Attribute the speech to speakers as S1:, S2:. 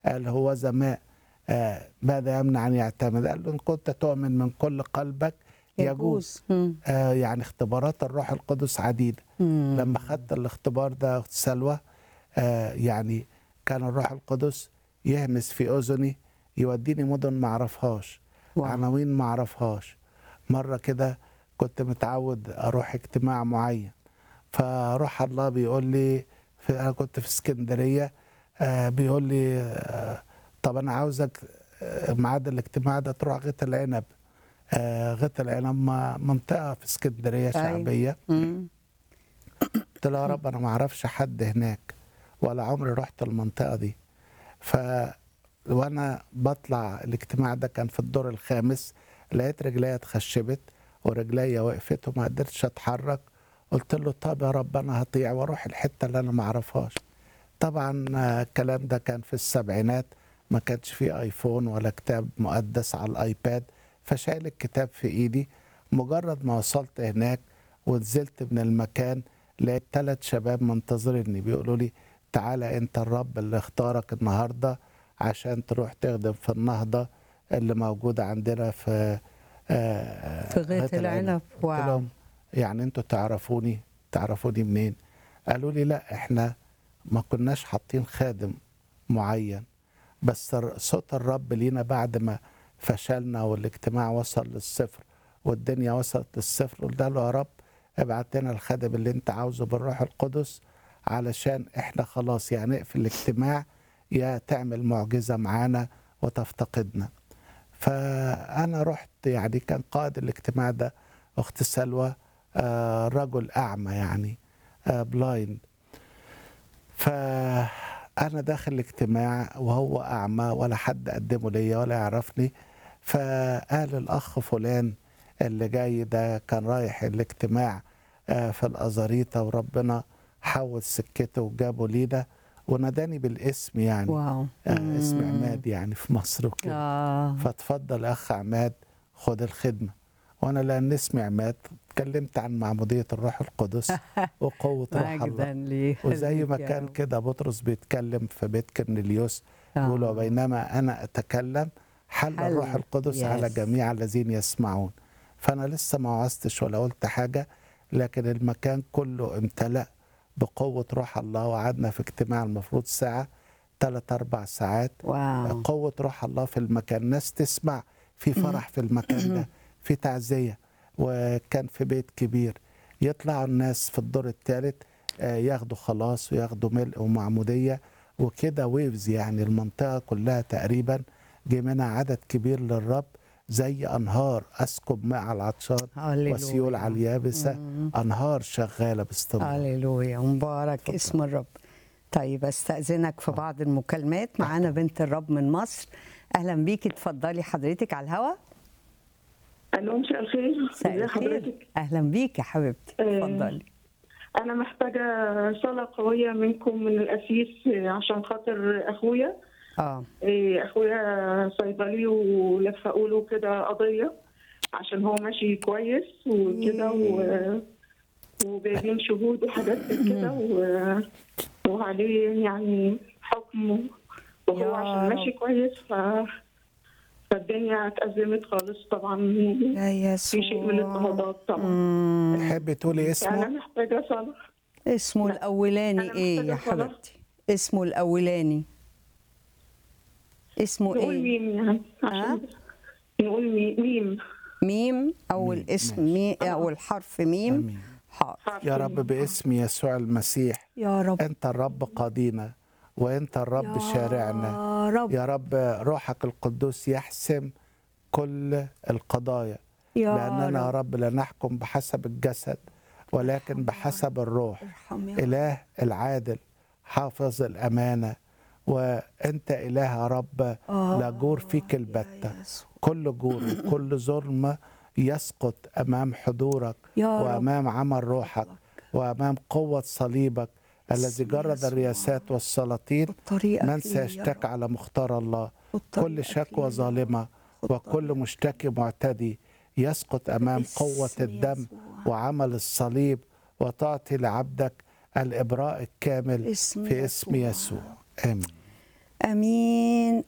S1: قال هو زماء آه ماذا يمنع أن يعتمد قال له إن كنت تؤمن من كل قلبك يجوز
S2: مم.
S1: آه يعني اختبارات الروح القدس عديدة
S2: مم.
S1: لما خدت الاختبار ده أخت سلوى آه يعني كان الروح القدس يهمس في أذني يوديني مدن ما أعرفهاش
S2: واو.
S1: عناوين ما أعرفهاش مرة كده كنت متعود أروح اجتماع معين فروح الله بيقول لي في أنا كنت في اسكندرية آه بيقول لي آه طب أنا عاوزك آه، ميعاد الاجتماع ده تروح غيت العنب آه غيت العنب ما- منطقة في اسكندرية
S2: أيوة.
S1: شعبية
S2: مم.
S1: قلت له يا رب انا ما اعرفش حد هناك ولا عمري رحت المنطقه دي ف وانا بطلع الاجتماع ده كان في الدور الخامس لقيت رجليا اتخشبت ورجليا وقفت وما قدرتش اتحرك قلت له طب يا رب انا هطيع واروح الحته اللي انا ما اعرفهاش طبعا آه، الكلام ده كان في السبعينات ما كانش فيه ايفون ولا كتاب مقدس على الايباد فشايل الكتاب في ايدي مجرد ما وصلت هناك ونزلت من المكان لقيت ثلاث شباب منتظريني بيقولوا لي تعالى انت الرب اللي اختارك النهارده عشان تروح تخدم في النهضه اللي موجوده عندنا في آه،
S2: في غيط العنب
S1: قلت
S2: واو
S1: لهم يعني انتوا تعرفوني تعرفوني منين قالوا لي لا احنا ما كناش حاطين خادم معين بس الر- صوت الرب لينا بعد ما فشلنا والاجتماع وصل للصفر والدنيا وصلت للصفر قلنا له يا رب ابعت لنا الخادم اللي انت عاوزه بالروح القدس علشان احنا خلاص يا نقفل الاجتماع يا تعمل معجزة معانا وتفتقدنا فأنا رحت يعني كان قائد الاجتماع ده أخت سلوى آه، رجل أعمى يعني آه، بلايند فأنا داخل الاجتماع وهو أعمى ولا حد قدمه ليا ولا يعرفني فقال الأخ فلان اللي جاي ده كان رايح الاجتماع آه، في الأزاريطة وربنا حول سكته وجابه لينا وناداني بالاسم يعني
S2: واو
S1: آه اسم
S2: مم.
S1: عماد يعني في مصر وكده
S2: آه.
S1: فاتفضل يا اخ عماد خد الخدمه وانا لان اسمي عماد اتكلمت عن معموديه الروح القدس وقوه روح
S2: مجدا
S1: الله
S2: لي
S1: وزي ما
S2: يا
S1: كان
S2: رب.
S1: كده بطرس بيتكلم في بيت كرنيليوس
S2: آه.
S1: يقول وبينما انا اتكلم حل
S2: حل.
S1: الروح القدس على
S2: Yes.
S1: جميع الذين يسمعون فانا لسه ما وعظتش ولا قلت حاجه لكن المكان كله امتلأ بقوه روح الله وقعدنا في اجتماع المفروض ساعه ثلاث اربع ساعات
S2: واو
S1: قوة روح الله في المكان ناس تسمع في فرح في المكان ده في تعزية وكان في بيت كبير يطلعوا الناس في الدور الثالث آه، ياخدوا خلاص وياخدوا ملء ومعمودية وكده ويفز يعني المنطقة كلها تقريبا جه منها عدد كبير للرب زي أنهار أسكب ماء على العطشان
S2: هللويا.
S1: وسيول على اليابسة
S2: مم.
S1: أنهار شغالة باستمرار
S2: هللويا مبارك
S1: اتفضل.
S2: اسم الرب طيب استاذنك في بعض المكالمات معانا بنت الرب من مصر اهلا بيكي اتفضلي حضرتك على الهوا
S3: الو مساء الخير
S2: مساء
S3: ازي
S2: الخير
S3: حضرتك
S2: اهلا بيكي يا حبيبتي
S3: آه،
S2: اتفضلي
S3: انا محتاجه صلاه قويه منكم من الاسيس عشان خاطر اخويا
S2: اه
S3: إيه، اخويا صيدلي ولفقوا له كده قضيه عشان هو ماشي كويس وكده و... وجايبين شهود وحاجات زي كده و... وعليه يعني حكم وهو
S2: يا
S3: عشان
S2: رب.
S3: ماشي كويس ف... فالدنيا اتأزمت خالص طبعا
S2: يا يسوع
S3: في شيء من الاضطهادات طبعا
S2: مم.
S1: تحب تقولي
S3: يعني
S1: اسمه
S3: انا محتاجه صلاه
S2: اسمه
S3: لا.
S2: الاولاني
S3: أنا
S2: ايه يا
S3: محتاجة صلاة.
S2: حبيبتي اسمه الاولاني اسمه
S3: نقول
S2: ايه
S3: ميم يعني عشان نقول مي- ميم
S2: ميم اول
S1: ميم،
S2: اسم
S1: ماشي.
S2: مي اول حرف ميم
S1: آمين.
S2: حاضر
S3: حرف
S1: يا رب
S3: ميم.
S1: باسم يسوع المسيح
S2: يا رب
S1: انت الرب قاضينا وانت الرب شارعنا
S2: يا رب
S1: يا رب روحك القدوس يحسم كل القضايا
S2: يا
S1: لاننا يا
S2: رب
S1: رب لا نحكم بحسب الجسد ولكن بحسب الروح
S2: ارحم يا رب
S1: اله العادل حافظ الامانه وانت اله يا رب لا جور فيك البته
S2: يا يسوع.
S1: كل جور وكل ظلم يسقط امام حضورك
S2: يا رب
S1: وامام عمل روحك وامام قوه صليبك الذي
S2: باسم
S1: جرد
S2: يسوع.
S1: الرياسات والسلاطين
S2: بطريقك
S1: من
S2: لي يا
S1: سيشتكي
S2: رب.
S1: على مختار الله
S2: بطريقك
S1: كل
S2: لي
S1: شكوى
S2: يا
S1: ظالمه
S2: رب.
S1: وكل مشتكي معتدي يسقط امام قوه
S2: باسم
S1: الدم
S2: يسوع.
S1: وعمل الصليب وتعطي لعبدك الابراء الكامل
S2: باسم
S1: في اسم
S2: يسوع.
S1: يسوع امين
S2: امين